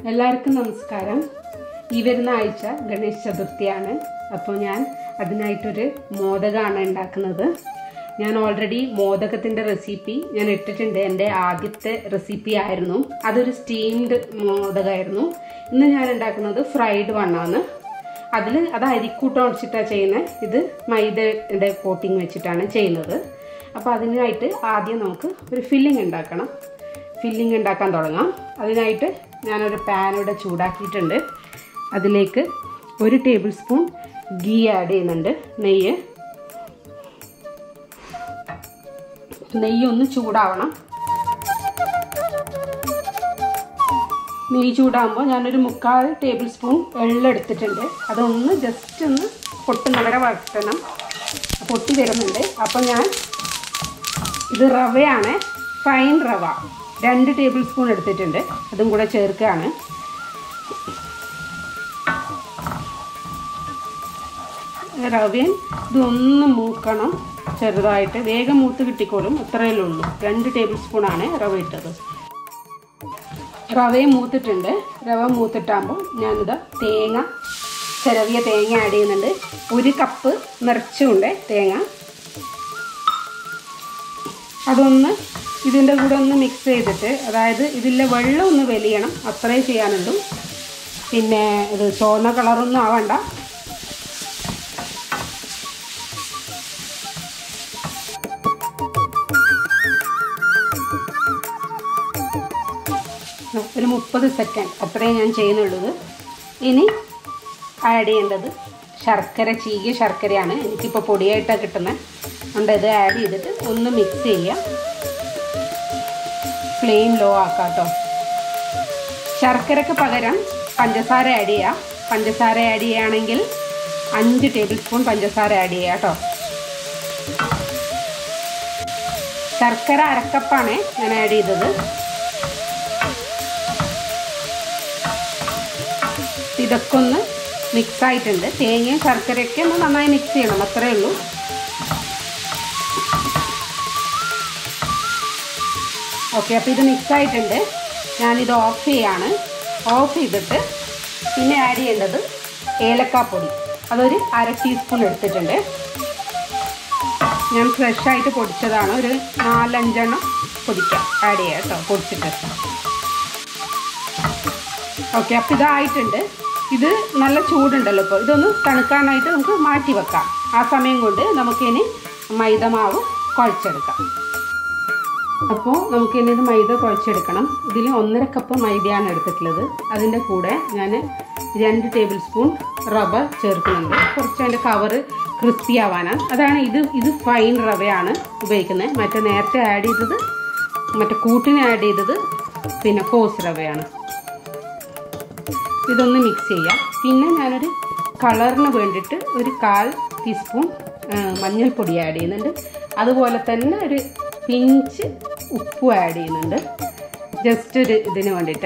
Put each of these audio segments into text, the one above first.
എല്ലാവർക്കും നമസ്കാരം ഈ വരുന്ന ആഴ്ച ഗണേശ് ചതുർത്ഥിയാണ് അപ്പോൾ ഞാൻ അതിനായിട്ടൊരു മോദകമാണ് ഉണ്ടാക്കുന്നത് ഞാൻ ഓൾറെഡി മോദകത്തിൻ്റെ റെസിപ്പി ഞാൻ ഇട്ടിട്ടുണ്ട് എൻ്റെ ആദ്യത്തെ റെസിപ്പി ആയിരുന്നു അതൊരു സ്റ്റീംഡ് മോദകമായിരുന്നു ഇന്ന് ഞാൻ ഉണ്ടാക്കുന്നത് ഫ്രൈഡ് വണ്ണാണ് അതിൽ അത് അരിക്കൂട്ടം ഒടിച്ചിട്ടാണ് ചെയ്യുന്നത് ഇത് മൈദയുടെ കോട്ടിങ് വെച്ചിട്ടാണ് ചെയ്യുന്നത് അപ്പോൾ അതിനായിട്ട് ആദ്യം നമുക്ക് ഒരു ഫില്ലിംഗ് ഉണ്ടാക്കണം ഫില്ലിംഗ് ഉണ്ടാക്കാൻ തുടങ്ങാം അതിനായിട്ട് ഞാനൊരു പാൻ ഇവിടെ ചൂടാക്കിയിട്ടുണ്ട് അതിലേക്ക് ഒരു ടേബിൾ സ്പൂൺ ഗീ ആഡ് ചെയ്യുന്നുണ്ട് നെയ്യ് നെയ്യ് ഒന്ന് ചൂടാവണം നെയ്യ് ചൂടാകുമ്പോൾ ഞാനൊരു മുക്കാൽ ടേബിൾ സ്പൂൺ എള്ള എടുത്തിട്ടുണ്ട് അതൊന്ന് ജസ്റ്റ് ഒന്ന് പൊട്ടുന്നവരെ വഴറ്റണം പൊട്ടി വരുന്നുണ്ട് അപ്പോൾ ഞാൻ ഇത് റവയാണ് ഫൈൻ റവ രണ്ട് ടേബിൾ സ്പൂൺ എടുത്തിട്ടുണ്ട് അതും കൂടെ ചേർക്കുകയാണ് റവയും ഇതൊന്ന് മൂക്കണം ചെറുതായിട്ട് വേഗം മൂത്ത് കിട്ടിക്കോളും അത്രയല്ലേ ഉള്ളൂ രണ്ട് ടേബിൾ സ്പൂണാണ് റവ ഇട്ടത് റവയും മൂത്തിട്ടുണ്ട് റവ മൂത്തിട്ടാകുമ്പോൾ ഞാനിത് തേങ്ങ ചിരവിയ തേങ്ങ ആഡ് ചെയ്യുന്നുണ്ട് ഒരു കപ്പ് നിറച്ചുണ്ട് തേങ്ങ അതൊന്ന് ഇതിൻ്റെ കൂടെ ഒന്ന് മിക്സ് ചെയ്തിട്ട് അതായത് ഇതിലെ വെള്ളം ഒന്ന് വലിയണം അത്രേ ചെയ്യാനുള്ളൂ പിന്നെ ഇത് ചുവന്ന കളറൊന്നും ആവണ്ട ഒരു മുപ്പത് സെക്കൻഡ് അത്രയും ഞാൻ ചെയ്യുന്നുള്ളത് ഇനി ആഡ് ചെയ്യേണ്ടത് ശർക്കര ചീകിയ ശർക്കരയാണ് എനിക്കിപ്പോൾ പൊടിയായിട്ടാണ് കിട്ടുന്നത് അതുകൊണ്ട് ഇത് ആഡ് ചെയ്തിട്ട് ഒന്ന് മിക്സ് ചെയ്യുക ഫ്ലെയിം ലോ ആക്കാം കേട്ടോ ശർക്കരക്ക് പകരം പഞ്ചസാര ആഡ് ചെയ്യുക പഞ്ചസാര ആഡ് ചെയ്യുകയാണെങ്കിൽ അഞ്ച് ടേബിൾ സ്പൂൺ പഞ്ചസാര ആഡ് ചെയ്യുക കേട്ടോ ശർക്കര അരക്കപ്പാണ് ഞാൻ ആഡ് ചെയ്തത് ഇതൊക്കെ ഒന്ന് മിക്സ് ആയിട്ടുണ്ട് തേങ്ങയും ശർക്കരയൊക്കെ ഒന്ന് നന്നായി മിക്സ് ചെയ്യണം അത്രേ ഉള്ളൂ ഓക്കെ അപ്പോൾ ഇത് മിക്സ് ആയിട്ടുണ്ട് ഞാനിത് ഓഫ് ചെയ്യാണ് ഓഫ് ചെയ്തിട്ട് പിന്നെ ആഡ് ചെയ്യേണ്ടത് ഏലക്കാപ്പൊടി അതൊരു അര ടീസ്പൂൺ എടുത്തിട്ടുണ്ട് ഞാൻ ഫ്രഷ് ആയിട്ട് പൊടിച്ചതാണ് ഒരു നാലഞ്ചെണ്ണം പൊടിക്കാം ആഡ് ചെയ്യാം കേട്ടോ പൊടിച്ചിട്ട് ഓക്കെ അപ്പോൾ ഇതായിട്ടുണ്ട് ഇത് നല്ല ചൂടുണ്ടല്ലോ ഇപ്പോൾ ഇതൊന്ന് തണുക്കാനായിട്ട് നമുക്ക് മാറ്റി വെക്കാം ആ സമയം കൊണ്ട് നമുക്കിനി മൈദമാവ് കുഴച്ചെടുക്കാം അപ്പോൾ നമുക്കിനി ഇത് മൈദ കുഴച്ചെടുക്കണം ഇതിൽ ഒന്നര കപ്പ് മൈദയാണ് എടുത്തിട്ടുള്ളത് അതിൻ്റെ കൂടെ ഞാൻ രണ്ട് ടേബിൾ സ്പൂൺ റവ ചേർക്കുന്നുണ്ട് കുറച്ച് അതിൻ്റെ കവറ് ക്രിസ്പി ആവാനാണ് അതാണ് ഇത് ഇത് ഫൈൻ റവയാണ് ഉപയോഗിക്കുന്നത് മറ്റേ നേരത്തെ ആഡ് ചെയ്തത് മറ്റേ കൂട്ടിന് ആഡ് ചെയ്തത് പിന്നെ കോസ് റവയാണ് ഇതൊന്ന് മിക്സ് ചെയ്യാം പിന്നെ ഞാനൊരു കളറിന് വേണ്ടിയിട്ട് ഒരു കാൽ ടീസ്പൂൺ മഞ്ഞൾപ്പൊടി ആഡ് ചെയ്യുന്നുണ്ട് അതുപോലെ തന്നെ ഒരു പിഞ്ച് ഉപ്പും ആഡ് ചെയ്യുന്നുണ്ട് ജസ്റ്റ് ഒരു ഇതിന് വേണ്ടിയിട്ട്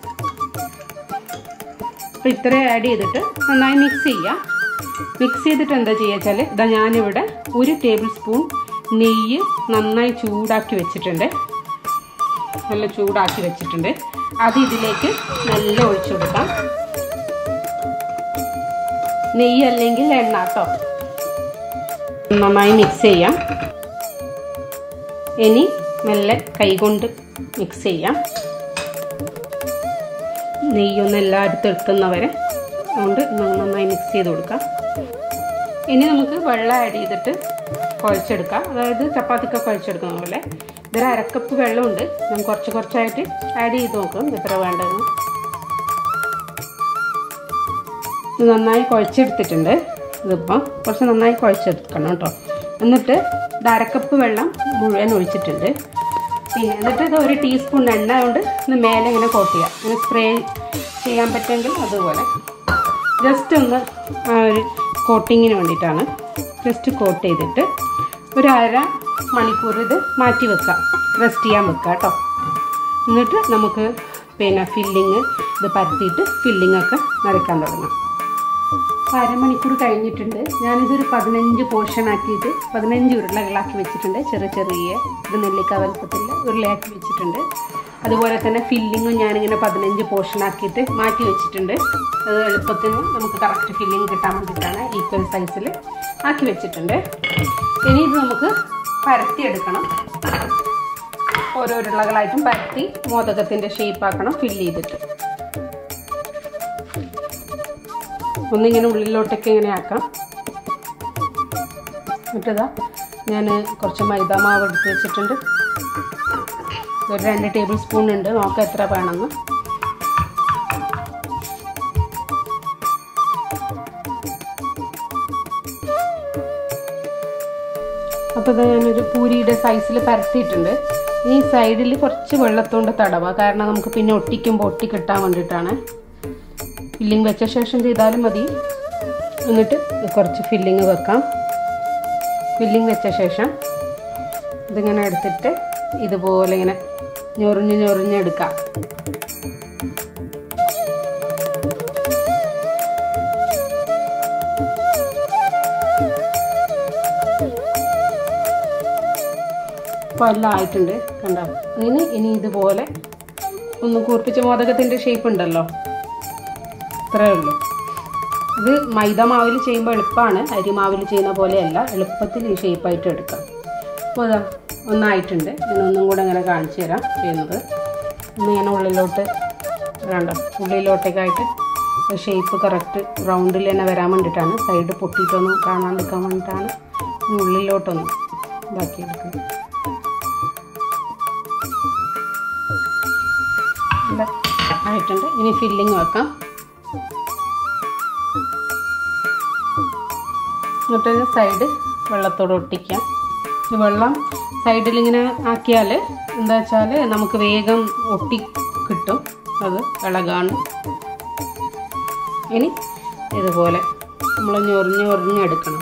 അപ്പോൾ ഇത്രയും ആഡ് ചെയ്തിട്ട് നന്നായി മിക്സ് ചെയ്യാം മിക്സ് ചെയ്തിട്ട് എന്താ ചെയ്യുക വെച്ചാൽ ഇതാ ഞാനിവിടെ ഒരു ടേബിൾ സ്പൂൺ നെയ്യ് നന്നായി ചൂടാക്കി വെച്ചിട്ടുണ്ട് നല്ല ചൂടാക്കി വെച്ചിട്ടുണ്ട് അത് ഇതിലേക്ക് നല്ല ഒഴിച്ചു കൊടുക്കാം നെയ്യ് അല്ലെങ്കിൽ എണ്ണ കേട്ടോ നന്നായി മിക്സ് ചെയ്യാം ഇനി മെല്ലെ കൈകൊണ്ട് മിക്സ് ചെയ്യാം നെയ്യൊന്ന് എല്ലായിടത്തും എത്തുന്നവരെ അതുകൊണ്ട് നന്നായി മിക്സ് ചെയ്ത് കൊടുക്കാം ഇനി നമുക്ക് വെള്ളം ആഡ് ചെയ്തിട്ട് കുഴച്ചെടുക്കാം അതായത് ചപ്പാത്തിക്ക് കുഴച്ചെടുക്കുന്ന പോലെ ഇതൊരു അരക്കപ്പ് വെള്ളമുണ്ട് ഞാൻ കുറച്ച് കുറച്ചായിട്ട് ആഡ് ചെയ്ത് നോക്കും എത്ര വേണ്ടതെന്ന് ഇത് നന്നായി കുഴച്ചെടുത്തിട്ടുണ്ട് ഇതിപ്പം കുറച്ച് നന്നായി കുഴച്ചെടുക്കണം കേട്ടോ എന്നിട്ട് ഇത് അരക്കപ്പ് വെള്ളം മുഴുവൻ ഒഴിച്ചിട്ടുണ്ട് പിന്നെ എന്നിട്ട് ഇത് ഒരു ടീസ്പൂൺ എണ്ണ കൊണ്ട് ഇത് മേലെ ഇങ്ങനെ കോട്ട് ചെയ്യുക ഇങ്ങനെ സ്പ്രേ ചെയ്യാൻ പറ്റുമെങ്കിൽ അതുപോലെ ജസ്റ്റ് ഒന്ന് ആ ഒരു കോട്ടിങ്ങിന് വേണ്ടിയിട്ടാണ് ജസ്റ്റ് കോട്ട് ചെയ്തിട്ട് ഒരു അര മണിക്കൂർ ഇത് മാറ്റി വെക്കാം റെസ്റ്റ് ചെയ്യാൻ വെക്കാം കേട്ടോ എന്നിട്ട് നമുക്ക് പിന്നെ ഫില്ലിങ് ഇത് പരത്തിയിട്ട് ഫില്ലിംഗ് ഒക്കെ നിറയ്ക്കാൻ തുടങ്ങാം അരമണിക്കൂർ കഴിഞ്ഞിട്ടുണ്ട് ഞാനിതൊരു പതിനഞ്ച് പോർഷൻ ആക്കിയിട്ട് പതിനഞ്ച് ഉരുളകളാക്കി വെച്ചിട്ടുണ്ട് ചെറിയ ചെറിയ ഇത് നെല്ലിക്ക വലുപ്പത്തിൽ ഉരുളയാക്കി വെച്ചിട്ടുണ്ട് അതുപോലെ തന്നെ ഫില്ലിങ്ങും ഞാനിങ്ങനെ പതിനഞ്ച് പോർഷൻ ആക്കിയിട്ട് മാറ്റി വെച്ചിട്ടുണ്ട് അത് എളുപ്പത്തിന് നമുക്ക് കറക്റ്റ് ഫില്ലിങ് കിട്ടാൻ വേണ്ടിയിട്ടാണ് ഈക്വൽ സൈസിൽ ആക്കി വെച്ചിട്ടുണ്ട് ഇനി ഇത് നമുക്ക് പരത്തിയെടുക്കണം ഓരോ ഉരുളകളായിട്ടും പരത്തി മോദകത്തിൻ്റെ ഷേപ്പ് ആക്കണം ഫില്ല് ചെയ്തിട്ട് ഒന്നിങ്ങനെ ഉള്ളിലോട്ടൊക്കെ ഇങ്ങനെ ആക്കാം എന്നിട്ടിതാ ഞാൻ കുറച്ച് മൈദ മാവ് എടുത്ത് വെച്ചിട്ടുണ്ട് ഒരു രണ്ട് ടേബിൾ സ്പൂൺ ഉണ്ട് നോക്കാം എത്ര വേണമെന്ന് അപ്പോൾ ഇത് ഞാനൊരു പൂരിയുടെ സൈസിൽ പരത്തിയിട്ടുണ്ട് ഈ സൈഡിൽ കുറച്ച് വെള്ളത്തോണ്ട് തടവുക കാരണം നമുക്ക് പിന്നെ ഒട്ടിക്കുമ്പോൾ ഒട്ടി കിട്ടാൻ വേണ്ടിയിട്ടാണ് ഫില്ലിങ് വെച്ച ശേഷം ചെയ്താലും മതി എന്നിട്ട് കുറച്ച് ഫില്ലിങ് വെക്കാം ഫില്ലിങ് വെച്ച ശേഷം ഇതിങ്ങനെ എടുത്തിട്ട് ഇതുപോലെ ഇങ്ങനെ ഞൊറിഞ്ഞ് ഞൊറിഞ്ഞെടുക്കാം അപ്പോൾ എല്ലാം ആയിട്ടുണ്ട് കണ്ടോ ഇനി ഇനി ഇതുപോലെ ഒന്ന് കൂർപ്പിച്ച മോദകത്തിൻ്റെ ഷേപ്പ് ഉണ്ടല്ലോ ഇത്രയേ ഉള്ളൂ ഇത് മൈദ മാവിൽ ചെയ്യുമ്പോൾ എളുപ്പമാണ് അരിമാവിൽ ചെയ്യുന്ന പോലെയല്ല എളുപ്പത്തിൽ ഈ ഷേപ്പായിട്ട് എടുക്കാം അപ്പോൾ അതാ ഒന്നായിട്ടുണ്ട് ഞാൻ ഒന്നും കൂടെ അങ്ങനെ കാണിച്ചു തരാം ചെയ്യുന്നത് ഒന്ന് ഇങ്ങനെ ഉള്ളിലോട്ട് വേണ്ട ഉള്ളിലോട്ടേക്കായിട്ട് ഷേപ്പ് കറക്റ്റ് റൗണ്ടിൽ തന്നെ വരാൻ വേണ്ടിയിട്ടാണ് സൈഡ് പൊട്ടിയിട്ടൊന്നും കാണാണ്ടിരിക്കാൻ വേണ്ടിയിട്ടാണ് ഇനി ഉള്ളിലോട്ടൊന്ന് ഇതാക്കിയെടുക്കുന്നത് ഇതാ ആയിട്ടുണ്ട് ഇനി ഫില്ലിങ് വെക്കാം എന്നിട്ട് സൈഡ് വെള്ളത്തോട് ഒട്ടിക്കാം ഈ വെള്ളം സൈഡിൽ ഇങ്ങനെ ആക്കിയാൽ എന്താ വെച്ചാൽ നമുക്ക് വേഗം ഒട്ടി കിട്ടും അത് ഇളകാണ് ഇനി ഇതുപോലെ നമ്മൾ ഞൊറിഞ്ഞ് ഞൊറിഞ്ഞെടുക്കണം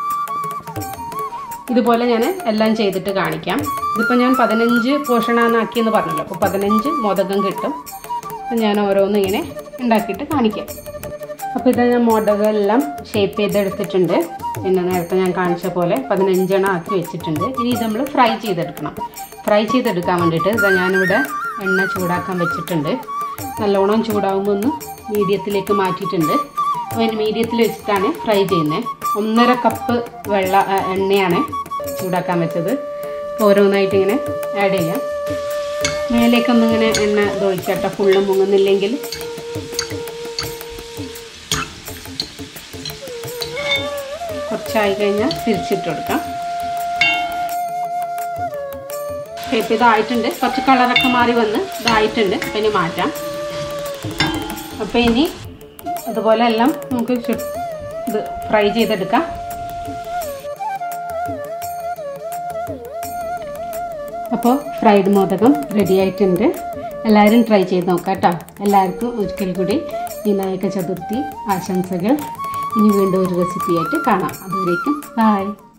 ഇതുപോലെ ഞാൻ എല്ലാം ചെയ്തിട്ട് കാണിക്കാം ഇതിപ്പോൾ ഞാൻ പതിനഞ്ച് പോഷണാന്ന് ആക്കിയെന്ന് പറഞ്ഞല്ലോ അപ്പോൾ പതിനഞ്ച് മോദകം കിട്ടും അപ്പം ഞാൻ ഓരോന്നും ഇങ്ങനെ ഉണ്ടാക്കിയിട്ട് കാണിക്കാം അപ്പോൾ ഇത് ഞാൻ മോഡകം എല്ലാം ഷേപ്പ് ചെയ്തെടുത്തിട്ടുണ്ട് പിന്നെ നേരത്തെ ഞാൻ കാണിച്ച പോലെ പതിനഞ്ചെണ്ണം ആക്കി വെച്ചിട്ടുണ്ട് ഇനി ഇത് നമ്മൾ ഫ്രൈ ചെയ്തെടുക്കണം ഫ്രൈ ചെയ്തെടുക്കാൻ വേണ്ടിയിട്ട് ഇതാ ഞാനിവിടെ എണ്ണ ചൂടാക്കാൻ വെച്ചിട്ടുണ്ട് നല്ലോണം ചൂടാകുമ്പോൾ ഒന്ന് മീഡിയത്തിലേക്ക് മാറ്റിയിട്ടുണ്ട് അപ്പോൾ മീഡിയത്തിൽ വെച്ചിട്ടാണ് ഫ്രൈ ചെയ്യുന്നത് ഒന്നര കപ്പ് വെള്ള ആ, എണ്ണയാണ് ചൂടാക്കാൻ വെച്ചത് ഓരോന്നായിട്ട് ഇങ്ങനെ ആഡ് ചെയ്യാം മേലേക്കൊന്നിങ്ങനെ എണ്ണ ഇതൊഴിക്കട്ടെ ഫുള്ള് മുങ്ങുന്നില്ലെങ്കിൽ കുറച്ചായി കഴിഞ്ഞാൽ തിരിച്ചിട്ട് കൊടുക്കാം ഷേപ്പ് ഇതായിട്ടുണ്ട് കുറച്ച് കളറൊക്കെ മാറി വന്ന് ഇതായിട്ടുണ്ട് അപ്പം ഇനി മാറ്റാം അപ്പം ഇനി അതുപോലെ എല്ലാം നമുക്ക് ചു- ഇത് ഫ്രൈ ചെയ്തെടുക്കാം അപ്പോൾ ഫ്രൈഡ് മോദകം റെഡി ആയിട്ടുണ്ട് എല്ലാവരും ട്രൈ ചെയ്ത് നോക്കാം കേട്ടോ എല്ലാവർക്കും ഒരിക്കൽ കൂടി വിനായക ചതുർത്ഥി ആശംസകൾ ഇനി വീണ്ടും ഒരു റെസിപ്പിയായിട്ട് കാണാം അതുവരേക്കും ബായ്